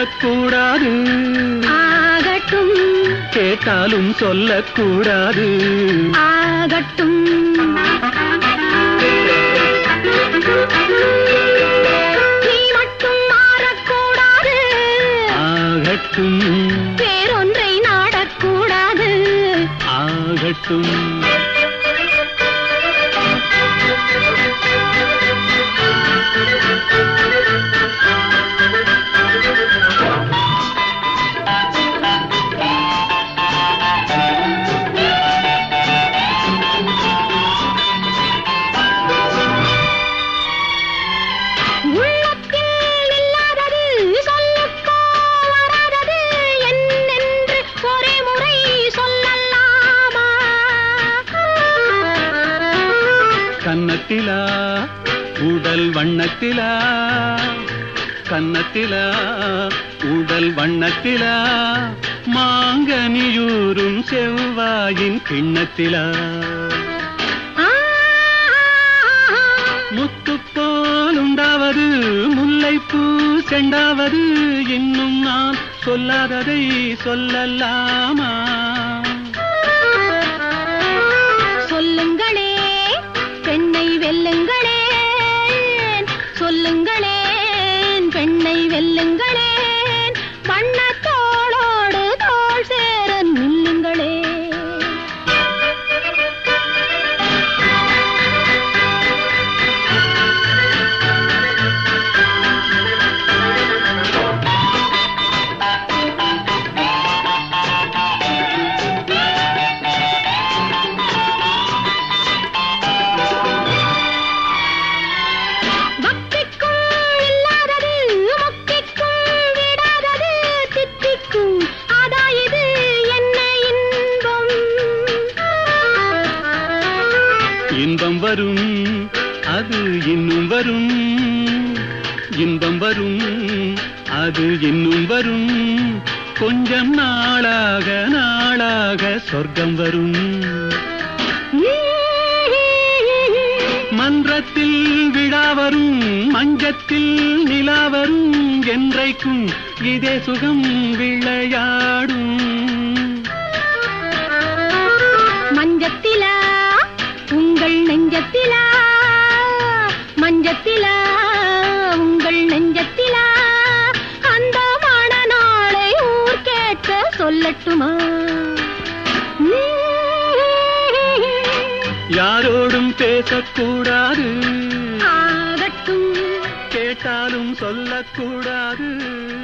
சொல்லக்கூடாது ஆகட்டும் கேட்டாலும் சொல்லக்கூடாது ஆகட்டும் நீ மட்டும் மாறக்கூடாது ஆகட்டும் வேறொன்றை நாடக்கூடாது ஆகட்டும் உள்ளத்தில் இல்லாதது சொல்லுக்கோ வராதது என்னென்று ஒரே முறை சொல்லலாமா கன்னத்திலா உடல் வண்ணத்திலா கன்னத்திலா உடல் வண்ணத்திலா மாங்கனியூரும் செவ்வாயின் கிண்ணத்திலா ஆ, முத்து போலுண்டாவது முல்லைப்பூ செண்டாவது இன்னும் நான் சொல்லாததை சொல்லலாமா சொல்லுங்களே பெண்ணை வெல்லுங்களே சொல்லுங்களே பெண்ணை வெல்லுங்களே வண்ணத்தோளோடு தோள் சேர நில்லுங்களே பக்திக்கும் இல்லாதது முக்திக்கும் விடாதது தித்திக்கும் அதா இது என்ன இன்பம் இன்பம் வரும் அது இன்னும் வரும் இன்பம் வரும் அது இன்னும் வரும் கொஞ்சம் நாளாக நாளாக சொர்க்கம் வரும் மன்றத்தில் விழா வரும் மஞ்சத்தில் நிலா வரும் என்றைக்கும் இதே சுகம் விளையாடும் மஞ்சத்திலா உங்கள் நெஞ்சத்திலா மஞ்சத்திலா உங்கள் நெஞ்சத்திலா அந்த மணநாளை ஊர் கேட்க சொல்லட்டுமா யாரோடும் பேசக்கூடாது ஆகட்டும் கேட்டாலும் சொல்லக்கூடாது